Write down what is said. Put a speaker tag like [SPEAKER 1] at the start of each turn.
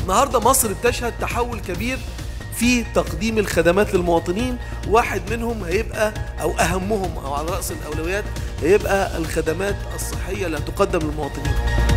[SPEAKER 1] النهارده مصر بتشهد تحول كبير في تقديم الخدمات للمواطنين واحد منهم هيبقى او اهمهم او على راس الاولويات هيبقى الخدمات الصحيه اللي هتقدم للمواطنين